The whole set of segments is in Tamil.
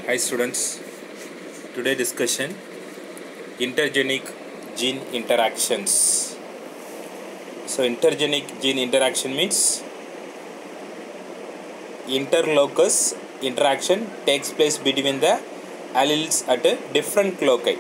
Hi students, today discussion intergenic gene interactions. So intergenic gene interaction means interlocus interaction takes place between the alleles at a different loci.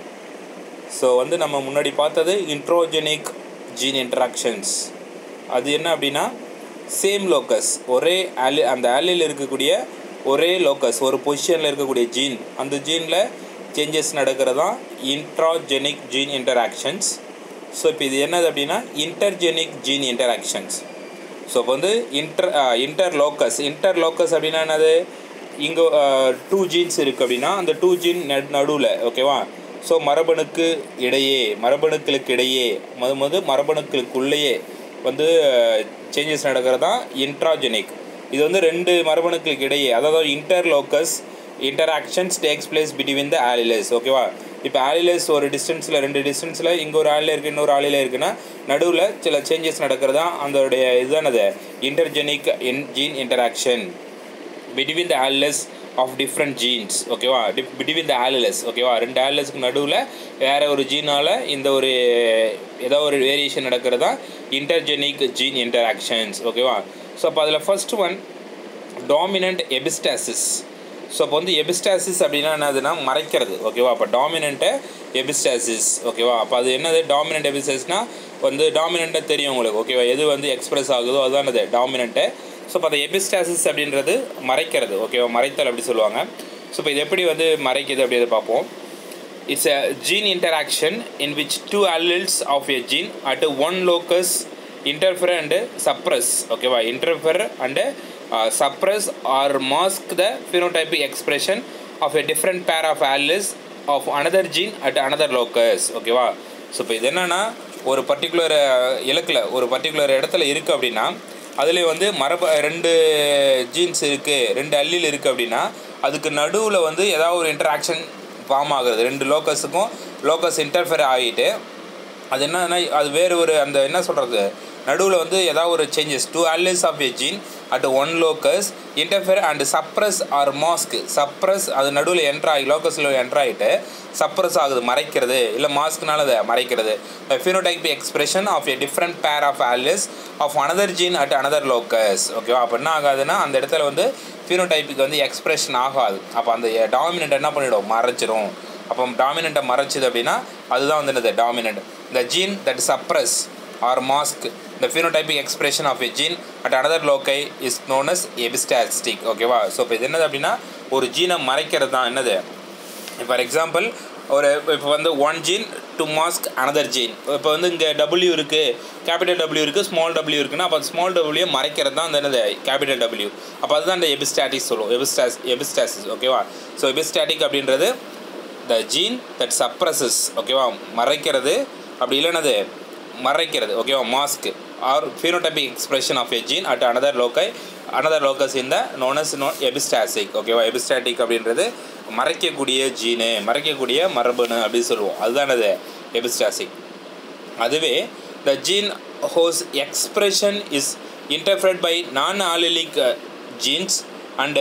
So வந்து நம்ம முன்னாடி பார்த்தது இன்ட்ரோஜெனிக் ஜீன் இன்ட்ராக்ஷன்ஸ் அது என்ன அப்படின்னா சேம் லோக்கஸ் ஒரே ஆலி அந்த ஆலில் இருக்கக்கூடிய ஒரே லோக்கஸ் ஒரு பொசிஷனில் இருக்கக்கூடிய ஜீன் அந்த ஜீனில் சேஞ்சஸ் நடக்கிறது தான் இன்ட்ராஜெனிக் ஜீன் இன்டராக்ஷன்ஸ் ஸோ இப்போ இது என்னது அப்படின்னா இன்டர்ஜெனிக் ஜீன் இன்டராக்ஷன்ஸ் ஸோ இப்போ வந்து inter inter locus inter locus அப்படின்னா என்னது இங்கே டூ ஜீன்ஸ் இருக்குது அப்படின்னா அந்த டூ ஜீன் நடுவில் ஓகேவா ஸோ மரபணுக்கு இடையே மரபணுக்களுக்கு இடையே மது மது மரபணுக்களுக்குள்ளேயே வந்து சேஞ்சஸ் நடக்கிறது தான் இன்ட்ராஜெனிக் இது வந்து ரெண்டு மரபணுக்களுக்கு இடையே அதாவது interlocus interactions takes place between the alleles ஓகேவா இப்போ ஆலிலஸ் ஒரு டிஸ்டன்ஸில் ரெண்டு டிஸ்டன்ஸில் இங்கே ஒரு ஆளில் இருக்குது இன்னொரு ஆளில் இருக்குன்னா நடுவில் சில சேஞ்சஸ் நடக்கிறது தான் அதோடைய இதுதானது intergenic in gene interaction between the alleles of different genes ஓகேவா டிப் பிட்வீன் த ஆலிலஸ் ஓகேவா ரெண்டு ஆலிலஸ்க்கு நடுவில் வேறு ஒரு ஜீனால் இந்த ஒரு ஏதோ ஒரு வேரியேஷன் நடக்கிறது தான் இன்டர்ஜெனிக் ஜீன் இன்டராக்ஷன்ஸ் ஓகேவா ஸோ அப்போ அதில் first one dominant epistasis so அப்போ வந்து எபிஸ்டாசிஸ் அப்படின்னா என்னதுன்னா மறைக்கிறது ஓகேவா அப்போ டாமினண்ட்டை எபிஸ்டாசிஸ் ஓகேவா அப்போ அது என்னது டாமினண்ட் எபிஸ்டாசிஸ்னால் வந்து டாமினண்ட்டாக தெரியும் உங்களுக்கு ஓகேவா எது வந்து எக்ஸ்பிரஸ் ஆகுதோ அதுதான் அது டாமினண்ட்டு ஸோ இப்போ அந்த எபிஸ்டாசிஸ் அப்படின்றது மறைக்கிறது ஓகேவா மறைத்தல் அப்படி சொல்லுவாங்க ஸோ இப்போ இது எப்படி வந்து மறைக்குது அப்படின்றத பார்ப்போம் it's a gene interaction in which two alleles of a gene at one locus interfere and suppress ஓகேவா interfere and suppress or mask the phenotypic expression of a different pair of alleles of another gene at another locus ஓகேவா ஸோ இப்போ இது என்னென்னா ஒரு பர்டிகுலர் இலக்கில் ஒரு பர்டிகுலர் இடத்துல இருக்குது அப்படின்னா அதில் வந்து மரப ரெண்டு ஜீன்ஸ் இருக்குது ரெண்டு அல்லில் இருக்குது அப்படின்னா அதுக்கு நடுவில் வந்து ஏதாவது ஒரு இன்டராக்ஷன் ஃபார்ம் ஆகுறது ரெண்டு லோக்கஸுக்கும் லோக்கஸ் இன்டர்ஃபர் ஆகிட்டு அது என்னன்னா அது வேறு ஒரு அந்த என்ன சொல்கிறது நடுவில் வந்து ஏதாவது ஒரு changes two alleles of a gene at one locus interfere and suppress or mask suppress அது நடுவில் என்ட்ரு ஆகி லோக்கஸில் என்ட்ரு ஆகிட்டு சப்ரஸ் ஆகுது மறைக்கிறது இல்லை மாஸ்க்னால அதை மறைக்கிறது phenotype expression of a different pair of alleles of another gene at another locus ஓகேவா அப்போ என்ன ஆகாதுன்னா அந்த இடத்துல வந்து ஃபினோடைப்புக்கு வந்து எக்ஸ்பிரஷன் ஆகாது அப்போ அந்த டாமினண்ட் என்ன பண்ணிவிடும் மறைச்சிரும் அப்போ டாமினண்ட்டை மறைச்சிது அப்படின்னா அதுதான் வந்து என்னது dominant the gene that suppress or mask the phenotypic expression of a gene at another loci is known as epistatic ஓகேவா ஸோ இப்போ இது என்னது அப்படின்னா ஒரு ஜீனை மறைக்கிறது தான் என்னது ஃபார் எக்ஸாம்பிள் ஒரு இப்போ வந்து one gene to mask another gene இப்போ வந்து இங்கே டபிள்யூ இருக்குது கேபிட்டல் டபிள்யூ இருக்குது ஸ்மால் டபிள்யூ இருக்குன்னா அப்போ ஸ்மால் டபிள்யூ மறைக்கிறது தான் அந்த என்னது கேபிட்டல் டபிள்யூ அப்போ அதுதான் அந்த எபிஸ்டாட்டிக் சொல்லுவோம் எபிஸ்டாஸ் எபிஸ்டாசிஸ் ஓகேவா ஸோ எபிஸ்டாட்டிக் அப்படின்றது த ஜீன் தட் சப்ரஸஸ் ஓகேவா மறைக்கிறது அப்படி இல்லைனது மறைக்கிறது ஓகேவா mask or phenotypic expression of a gene at another loci another locus இந்த நோனஸ் நோ எபிஸ்டாசிக் ஓகேவா எபிஸ்டாட்டிக் அப்படின்றது மறைக்கக்கூடிய ஜீனு மறைக்கக்கூடிய மரபணு அப்படின்னு சொல்லுவோம் அதுதான் அது எபிஸ்டாசிக் அதுவே the gene whose expression is interfered by non allelic genes and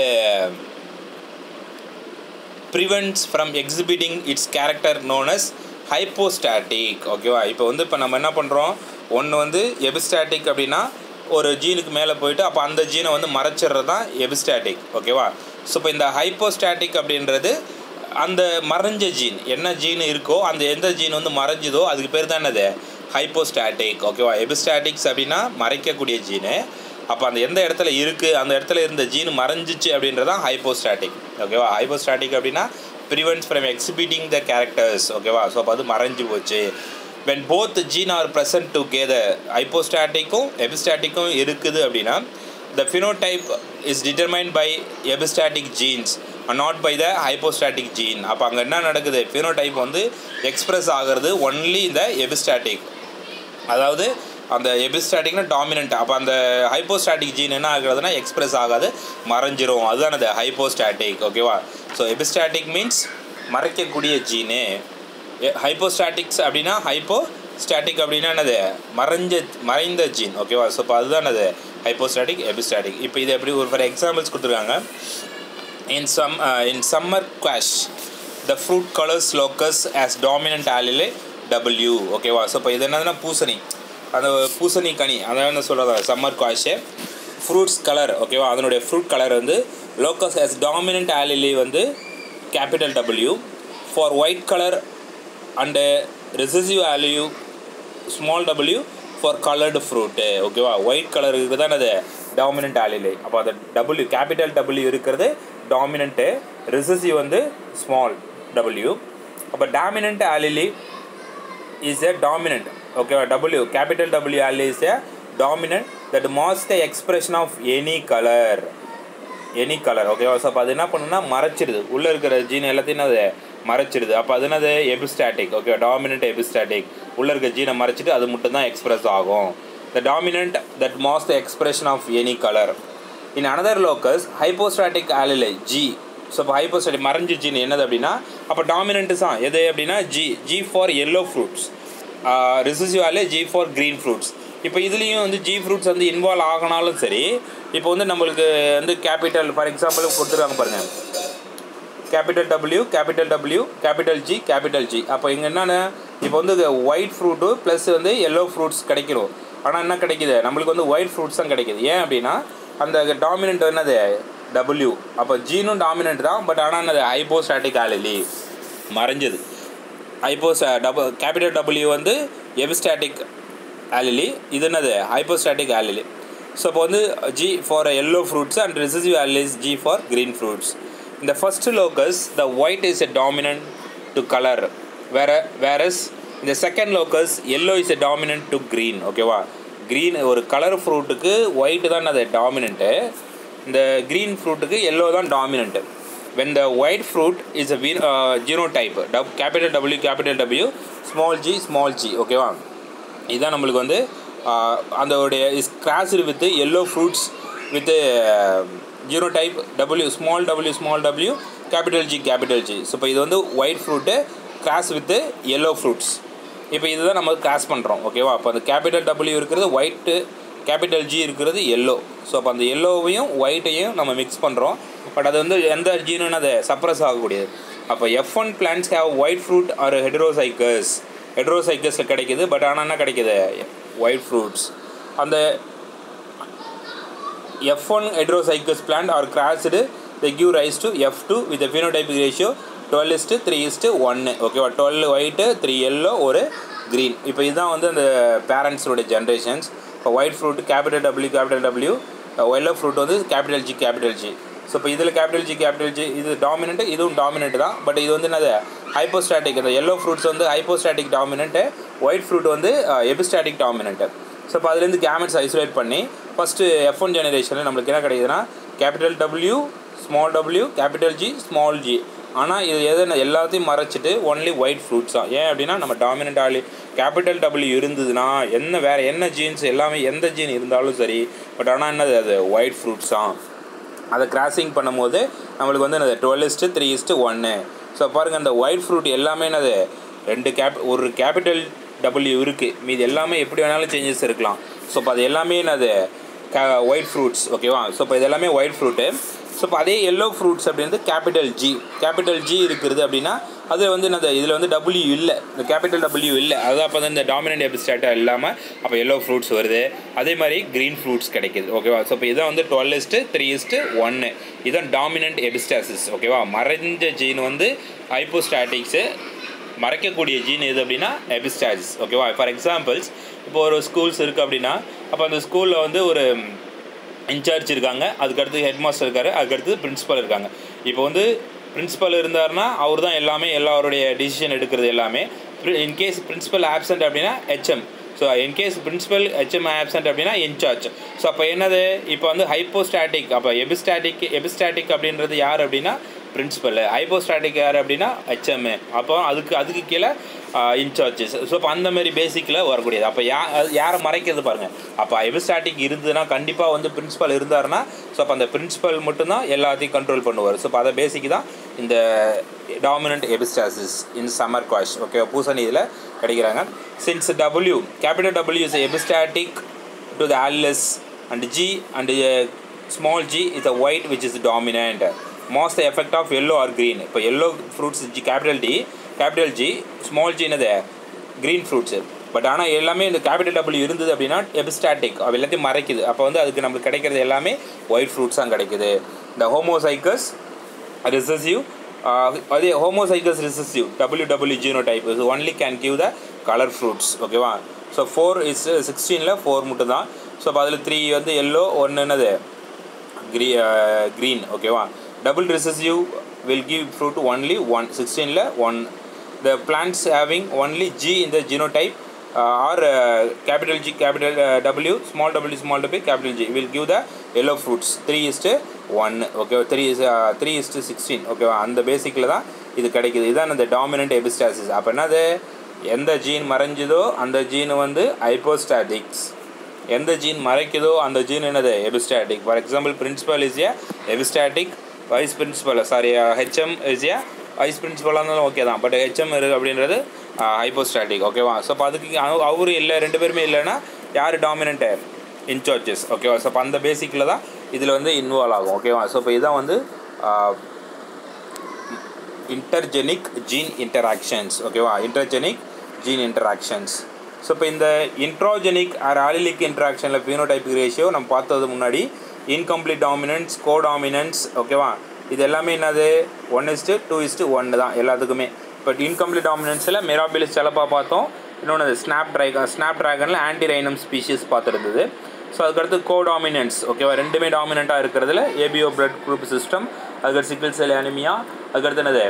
prevents from exhibiting its character known as hypostatic ஓகேவா இப்போ வந்து இப்போ நம்ம என்ன பண்ணுறோம் ஒன்று வந்து எபிஸ்டாட்டிக் அப்படின்னா ஒரு ஜீனுக்கு மேலே போயிட்டு அப்போ அந்த ஜீனை வந்து மறைச்சிடுறது தான் எபிஸ்டாட்டிக் ஓகேவா ஸோ இப்போ இந்த ஹைப்போஸ்டாட்டிக் அப்படின்றது அந்த மறைஞ்ச ஜீன் என்ன ஜீன் இருக்கோ அந்த எந்த ஜீன் வந்து மறைஞ்சதோ அதுக்கு பேர் தான் என்னது ஹைப்போஸ்டாட்டிக் ஓகேவா எபிஸ்டாட்டிக்ஸ் அப்படின்னா மறைக்கக்கூடிய ஜீனு அப்போ அந்த எந்த இடத்துல இருக்குது அந்த இடத்துல இருந்த ஜீன் மறைஞ்சிச்சு அப்படின்றது தான் ஹைப்போஸ்டாட்டிக் ஓகேவா ஹைப்போஸ்டாட்டிக் அப்படின்னா prevents from exhibiting the characters ஓகேவா ஸோ அப்போ அது மறைஞ்சு போச்சு when both gene are present together ஹைப்போஸ்டாட்டிக்கும் எபிஸ்டாட்டிக்கும் இருக்குது அப்படின்னா the phenotype is determine by epistatic genes not by the hypostatic gene அப்போ அங்கே என்ன நடக்குது ஃபினோடைப் வந்து எக்ஸ்ப்ரெஸ் ஆகிறது ஒன்லி இந்த எபிஸ்டாட்டிக் அதாவது அந்த எபிஸ்டாட்டிக்னா டாமினண்ட் அப்போ அந்த ஹைப்போஸ்டாட்டிக் ஜீன் என்ன ஆகுறதுனா எக்ஸ்பிரஸ் ஆகாது மறைஞ்சிரும் அதுதான் அது ஹைப்போஸ்டாட்டிக் ஓகேவா ஸோ எபிஸ்டாட்டிக் மீன்ஸ் மறைக்கக்கூடிய ஜீனு ஹைப்போஸ்டாட்டிக்ஸ் அப்படின்னா ஹைப்போ ஸ்டாட்டிக் அப்படின்னா என்னது மறைஞ்ச மறைந்த ஜீன் ஓகேவா ஸோ இப்போ அதுதான் அது ஹைப்போஸ்டாட்டிக் எபிஸ்டாட்டிக் இப்போ இது எப்படி ஒரு ஃபார் எக்ஸாம்பிள்ஸ் கொடுத்துருக்காங்க in some uh, in summer quash the fruit colors locus as dominant allele w ஓகேவா ஸோ இப்போ இது என்னதுன்னா பூசணி அந்த பூசணி கனி அதான் என்ன சொல்கிறதா சம்மர் குவாஷு ஃப்ரூட்ஸ் கலர் ஓகேவா அதனுடைய ஃப்ரூட் கலர் வந்து லோக்கஸ் as டாமினன்ட் allele வந்து capital W for white colour and recessive allele small W for coloured fruit ஓகேவா ஒயிட் கலருக்கு தான் அது டாமினன்ட் ஆலிலே அப்போ அது டபுள்யூ கேபிட்டல் டபிள்யூ இருக்கிறது டாமினண்ட்டு ரிசசிவ் வந்து ஸ்மால் டபிள்யூ அப்போ dominant allele is a dominant ஓகேவா W capital W allele is a dominant that masks the expression of any colour any colour ஓகேவா ஸோ அப்போ அது என்ன பண்ணுன்னா மறைச்சிடுது உள்ளே இருக்கிற ஜீன் எல்லாத்தையும் அது மறைச்சிடுது அப்போ அது என்னது எபிஸ்டாட்டிக் ஓகே டாமினன்ட் எபிஸ்டாட்டிக் உள்ளே இருக்க ஜீனை மறைச்சிட்டு அது மட்டும் தான் எக்ஸ்பிரஸ் ஆகும் the dominant that masks the expression of any colour in another locus hypostatic ஆலிலை ஜி ஸோ இப்போ ஹைப்போஸ்டாட்டிக் மறைஞ்சு ஜீன் என்னது அப்படின்னா அப்போ டாமினன்ட்டு தான் எது அப்படின்னா G G for yellow fruits recessive allele G for green fruits இப்போ இதுலேயும் வந்து ஜி ஃப்ரூட்ஸ் வந்து இன்வால்வ் ஆகினாலும் சரி இப்போ வந்து நம்மளுக்கு வந்து கேபிட்டல் ஃபார் எக்ஸாம்பிள் கொடுத்துருக்காங்க பாருங்கள் capital W capital W capital G capital G அப்போ இங்கே என்னென்ன இப்போ வந்து ஒயிட் ஃப்ரூட்டு ப்ளஸ் வந்து எல்லோ ஃப்ரூட்ஸ் கிடைக்கிறோம் ஆனால் என்ன கிடைக்குது நம்மளுக்கு வந்து ஒயிட் ஃப்ரூட்ஸ் தான் கிடைக்குது ஏன் அப்படின்னா அந்த டாமினன்ட் என்னது டபிள்யூ அப்போ ஜீனும் டாமினன்ட் தான் பட் ஆனால் என்னது ஹைப்போஸ்டாட்டிக் ஆலிலி மறைஞ்சது ஹைப்போஸ் டபுள் கேபிட்டல் டபிள்யூ வந்து எபிஸ்டாட்டிக் ஆலிலி இது என்னது ஹைப்போஸ்டாட்டிக் ஆலிலி ஸோ இப்போ வந்து G for yellow fruits and recessive alleles G for green fruits In the first locus, the white is a dominant to color, where- whereas in the second locus, yellow is a dominant to green. ஓகேவா க்ரீன் ஒரு கலர் ஃப்ரூட்டுக்கு ஒயிட் தான் அது டாமினண்ட்டு இந்த க்ரீன் ஃப்ரூட்டுக்கு எல்லோ தான் dominant when the white fruit is a ven- uh, genotype W, capital W capital W small g small g ஓகேவா இதுதான் நம்மளுக்கு வந்து ஆஹ், அதோடைய is crossed with yellow fruits with genotype W small W small W capital G capital G so இப்போ இது வந்து white fruit cross with yellow fruits இப்போ இதுதான் நம்ம கிராஸ் பண்ணுறோம் ஓகேவா அப்போ அந்த கேபிட்டல் டபிள்யூ இருக்கிறது ஒயிட்டு கேபிட்டல் ஜி இருக்கிறது எல்லோ ஸோ அப்போ அந்த எல்லோவையும் ஒயிட்டையும் நம்ம மிக்ஸ் பண்ணுறோம் பட் அது வந்து எந்த ஜீனுன்னு அதை சப்ரஸ் ஆகக்கூடியது அப்போ F one plants have white fruit are heterozygous ஹெட்ரோசைக்கஸில் கிடைக்குது பட் ஆனால் என்ன கிடைக்குது ஒயிட் ஃப்ரூட்ஸ் அந்த F1 heterozygous plant are crossed they give rise to F2 with a phenotypic ratio 12 is to 3 is to 1 ஓகேவா டுவெல் ஒயிட்டு த்ரீ எல்லோ ஒரு க்ரீன் இப்போ இதுதான் வந்து அந்த பேரண்ட்ஸோட ஜென்ரேஷன்ஸ் இப்போ white fruit capital W capital W yellow fruit வந்து capital G capital G so இப்போ இதில் கேபிட்டல் ஜி கேபிட்டல் ஜி இது டாமினன்ட் இதுவும் டாமினன்ட் தான் பட் இது வந்து என்னது ஹைப்போஸ்டாட்டிக் இந்த எல்லோ ஃப்ரூட்ஸ் வந்து ஹைப்போஸ்டாட்டிக் டாமினன்ட்டு ஒயிட் ஃப்ரூட் வந்து எபிஸ்டாட்டிக் டாமினன்ட்டு ஸோ இப்போ அதுலேருந்து கேமெட்ஸ் ஐசோலேட் பண்ணி ஃபஸ்ட்டு எஃப் ஒன் ஜெனரேஷனில் நம்மளுக்கு என்ன கிடைக்குதுன்னா capital W small W capital G small G ஆனால் இது எது எல்லாத்தையும் மறைச்சிட்டு ஒன்லி ஒயிட் ஃப்ரூட்ஸ் தான் ஏன் அப்படின்னா நம்ம டாமினன்ட் ஆலி கேபிட்டல் டபிள்யூ இருந்ததுன்னா என்ன வேறு என்ன ஜீன்ஸ் எல்லாமே எந்த ஜீன் இருந்தாலும் சரி பட் ஆனால் என்னது அது ஒயிட் ஃப்ரூட்ஸ் தான் அதை கிராசிங் பண்ணும்போது நம்மளுக்கு வந்து என்னது டுவெல் இஸ்ட்டு த்ரீ இஸ்ட்டு ஒன்று ஸோ பாருங்கள் அந்த ஒயிட் ஃப்ரூட் எல்லாமே என்னது ரெண்டு கேப் ஒரு கேபிட்டல் டபிள்யூ இருக்குது மீது எல்லாமே எப்படி வேணாலும் சேஞ்சஸ் இருக்கலாம் ஸோ இப்போ அது எல்லாமே என்னது ஒயிட் ஃப்ரூட்ஸ் ஓகேவா ஸோ இப்போ இது எல்லாமே ஒயிட் ஃப்ரூட்டு ஸோ இப்போ அதே எல்லோ ஃப்ரூட்ஸ் அப்படின்றது கேபிட்டல் ஜி கேபிட்டல் ஜி இருக்கிறது அப்படின்னா அதில் வந்து என்னது இதில் வந்து டபிள்யூ இல்லை இந்த கேபிட்டல் டபிள்யூ இல்லை அதுதான் அப்போ வந்து இந்த டாமினன்ட் எபிஸ்டாட்டாக இல்லாமல் அப்போ எல்லோ ஃப்ரூட்ஸ் வருது அதே மாதிரி க்ரீன் ஃப்ரூட்ஸ் கிடைக்குது ஓகேவா ஸோ இப்போ இதான் வந்து டுவெல் இஸ்ட்டு த்ரீ இஸ்ட்டு ஒன்று இதுதான் டாமினன்ட் எபிஸ்டாசிஸ் ஓகேவா மறைஞ்ச ஜீன் வந்து ஹைப்போஸ்டாட்டிக்ஸு மறைக்கக்கூடிய ஜீன் எது அப்படின்னா எபிஸ்டாசிஸ் ஓகேவா ஃபார் எக்ஸாம்பிள்ஸ் இப்போ ஒரு ஸ்கூல்ஸ் இருக்குது அப்படின்னா அப்போ அந்த ஸ்கூலில் வந்து ஒரு இன்சார்ஜ் இருக்காங்க அதுக்கடுத்து ஹெட் மாஸ்டர் இருக்காரு அதுக்கடுத்து பிரின்ஸிபல் இருக்காங்க இப்போ வந்து பிரின்ஸிபல் இருந்தாருன்னா அவர் தான் எல்லாமே எல்லாருடைய டிசிஷன் எடுக்கிறது எல்லாமே இன்கேஸ் பிரின்ஸிபல் ஆப்சண்ட் அப்படின்னா HM so in case principal HM absent அப்படின்னா இன்சார்ஜ் ஸோ அப்போ என்னது இப்போ வந்து ஹைப்போஸ்டாட்டிக் அப்போ எபிஸ்டாட்டிக் எபிஸ்டாட்டிக் அப்படின்றது யார் அப்படின்னா பிரின்ஸிபல் ஹைப்போஸ்டாட்டிக் யார் அப்படின்னா ஹெச்எம் அப்போ அதுக்கு அதுக்கு கீழே இன்சார்ஜஸ் ஸோ அப்போ அந்த மாதிரி பேசிக்கில் வரக்கூடியது அப்போ யா அது யாரை மறைக்கிறது பாருங்கள் அப்போ எபிஸ்டாட்டிக் இருந்ததுன்னா கண்டிப்பாக வந்து பிரின்ஸிபல் இருந்தாருன்னா ஸோ அப்போ அந்த பிரின்ஸிபல் மட்டும்தான் எல்லாத்தையும் கண்ட்ரோல் பண்ணுவார் ஸோ அப்போ அதை பேசிக் தான் இந்த dominant epistasis in summer squash okay பூசணி இதில் கிடைக்கிறாங்க since W capital W is epistatic to the alleles and G and small G is a white which is dominant masks the effect of yellow or green இப்போ yellow fruits G capital D capital G small G என்னது க்ரீன் ஃப்ரூட்ஸு பட் ஆனால் எல்லாமே இந்த கேபிட்டல் டபுள் இருந்தது அப்படின்னா எபிஸ்டாட்டிக் அவ எல்லாத்தையும் மறைக்குது அப்போ வந்து அதுக்கு நம்மளுக்கு கிடைக்கிறது எல்லாமே ஒயிட் ஃப்ரூட்ஸ் தான் கிடைக்குது இந்த ஹோமோசைக்கஸ் ரிசசிவ் அதே homozygous recessive W W genotype இது only can give the colour fruits ஓகேவா ஸோ ஃபோர் இஸ் சிக்ஸ்டீனில் ஃபோர் மட்டும் தான் ஸோ அப்போ அதில் த்ரீ வந்து எல்லோ ஒன்று என்னது க்ரீ க்ரீன் ஓகேவா double recessive will give fruit only one சிக்ஸ்டீனில் one the plants having only G இந்த genotype are capital G capital W small W small W capital G will give the yellow fruits three is to one okay three is three is to sixteen ஓகேவா அந்த பேசிக்கில் தான் இது கிடைக்குது இதுதான் இந்த டாமினன்ட் எபிஸ்டாசிஸ் அப்போ என்னது எந்த ஜீன் மறைஞ்சுதோ அந்த ஜீன் வந்து ஹைப்போஸ்டாட்டிக்ஸ் எந்த ஜீன் மறைக்குதோ அந்த ஜீன் என்னது epistatic for example principal is a epistatic vice principal sorry HM is a vice பிரின்சிபலாக இருந்தாலும் ஓகே தான் பட் ஹெச்எம் இருக்குது அப்படின்றது ஹைப்போஸ்டாட்டிக் ஓகேவா ஸோ அப்போ அதுக்கு அவரு இல்லை ரெண்டு பேருமே இல்லைன்னா யார் டாமினண்ட்டு இன்சார்ஜஸ் ஓகேவா ஸோ அப்போ அந்த பேசிக்கில் தான் இதில் வந்து இன்வால்வ் ஆகும் ஓகேவா ஸோ இப்போ இதான் வந்து இன்டர்ஜெனிக் ஜீன் இன்டராக்ஷன்ஸ் ஓகேவா இன்டர்ஜெனிக் ஜீன் இன்டராக்ஷன்ஸ் ஸோ இப்போ இந்த இன்ட்ரோஜெனிக் ஆர் ஆலிலிக் இன்ட்ராக்ஷனில் பியூனோடைபிக் ரேஷியோ நம்ம பார்த்தது முன்னாடி இன்கம்ப்ளீட் டாமினன்ஸ் கோ டாமினன்ஸ் ஓகேவா இது எல்லாமே என்னது ஒன் இஸ்ட்டு டூ இஸ்ட்டு ஒன்று தான் எல்லாத்துக்குமே பட் இன்கம்ப்ளீட் டாமினன்ஸில் மெராபிலிஸ் செலப்பா பார்த்தோம் இன்னொன்று ஸ்னாப் ட்ரைகன் ஸ்னாப் ட்ராகனில் ஆன்டி ரைனம் ஸ்பீஷிஸ் பார்த்துருந்தது ஸோ அதுக்கடுத்து கோ டாமினன்ஸ் ஓகேவா ரெண்டுமே டாமினண்ட்டாக இருக்கிறதுல ஏபிஓ பிளட் குரூப் சிஸ்டம் அதுக்கடுத்து சிக்கிள் செல் அனிமியா அதுக்கடுத்து என்னது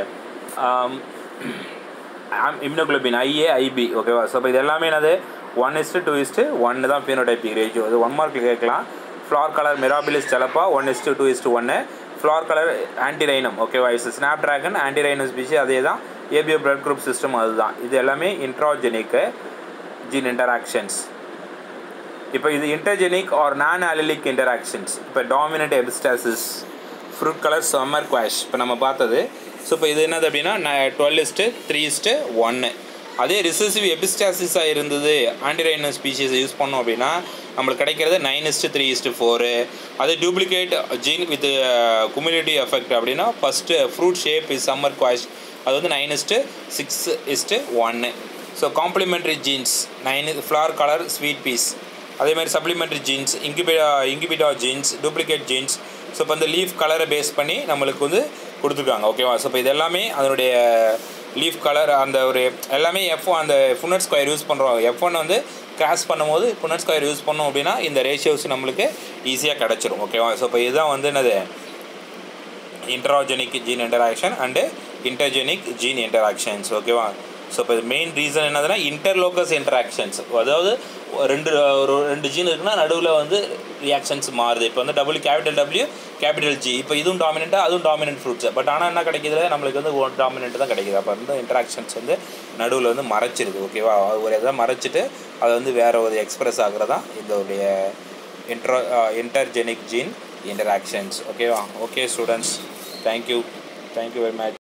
இம்னோகுளோபின் ஐஏ ஐபி ஓகேவா ஸோ இப்போ இது எல்லாமே என்னது ஒன் இஸ்ட்டு டூ இஸ்ட்டு ஒன்று தான் பியூனோடைபிக் ரேஷியோ அது ஒன் மார்க்கில் கேட்கலாம் flower colour Mirabilis jalapa one is to two is to ஒன்று ஃப்ளார் கலர் ஆன்டிரைனம் ஓகேவா is snapdragon Antirrhinum species அதே தான் ஏபிஓ பிளட் குரூப் சிஸ்டம் அதுதான் இது எல்லாமே இன்ட்ராஜெனிக்கு ஜீன் இன்டராக்ஷன்ஸ் இப்போ இது intergenic or non allelic interactions இப்போ dominant epistasis fruit colour summer squash இப்போ நம்ம பார்த்தது ஸோ இப்போ இது என்னது அப்படின்னா டுவெல் இஸ்ட்டு த்ரீ இஸ்ட்டு ஒன்று அதே ரிசர்சிவ் எபிஸ்டாசிஸாக இருந்தது ஆன்டிரைனோ ஸ்பீஷிஸ் யூஸ் பண்ணோம் அப்படின்னா நம்மளுக்கு கிடைக்கிறது nine is to three is to four அதே duplicate gene with cumulative effect அப்படின்னா first fruit shape is summer squash அது வந்து நைன் இஸ்ட்டு சிக்ஸ் இஸ்ட்டு ஒன்று so complementary genes nine flower colour sweet peas அதே மாதிரி சப்ளிமெண்ட்ரி ஜீன்ஸ் இன்குபேட்டா இன்குபேட்டா ஜீன்ஸ் டூப்ளிகேட் ஜீன்ஸ் ஸோ இப்போ அந்த லீஃப் கலரை பேஸ் பண்ணி நம்மளுக்கு வந்து கொடுத்துருக்காங்க ஓகேவா ஸோ இப்போ இது எல்லாமே அதனுடைய லீஃப் கலர் அந்த ஒரு எல்லாமே எஃப் அந்த ஃபுன்னட் ஸ்கொயர் யூஸ் பண்ணுறோம் எஃப் ஒன் வந்து கிராஸ் பண்ணும்போது ஃபுன்னட் ஸ்கொயர் யூஸ் பண்ணோம் அப்படின்னா இந்த ரேஷியோஸ் நம்மளுக்கு ஈஸியாக கிடச்சிரும் ஓகேவா ஸோ இப்போ இதுதான் வந்து என்னது intragenic gene interaction and intergenic gene interactions ஓகேவா ஸோ இப்போ மெயின் ரீசன் என்னதுன்னா இன்டர்லோக்கஸ் இன்டராக்ஷன்ஸ் அதாவது ரெண்டு ஒரு ரெண்டு ஜீன் இருக்குன்னா நடுவில் வந்து ரியாக்ஷன்ஸ் மாறுது இப்போ வந்து W capital W capital G இப்போ இதுவும் டாமினெண்ட்டாக அதுவும் டாமினன்ட் ஃப்ரூட்ஸ் பட் ஆனால் என்ன கிடைக்கிது நம்மளுக்கு வந்து ஒன் டாமினெண்ட் தான் கிடைக்குது அப்போ வந்து இன்ட்ராக்ஷன்ஸ் வந்து நடுவில் வந்து மறைச்சிருது ஓகேவா ஒரு இதை மறைச்சிட்டு அதை வந்து வேறு ஒரு எக்ஸ்பிரஸ் ஆகிறதா இதோடைய இன்ட்ரோ இன்டர்ஜெனிக் ஜீன் இன்டராக்ஷன்ஸ் ஓகேவா okay students thank you thank you very much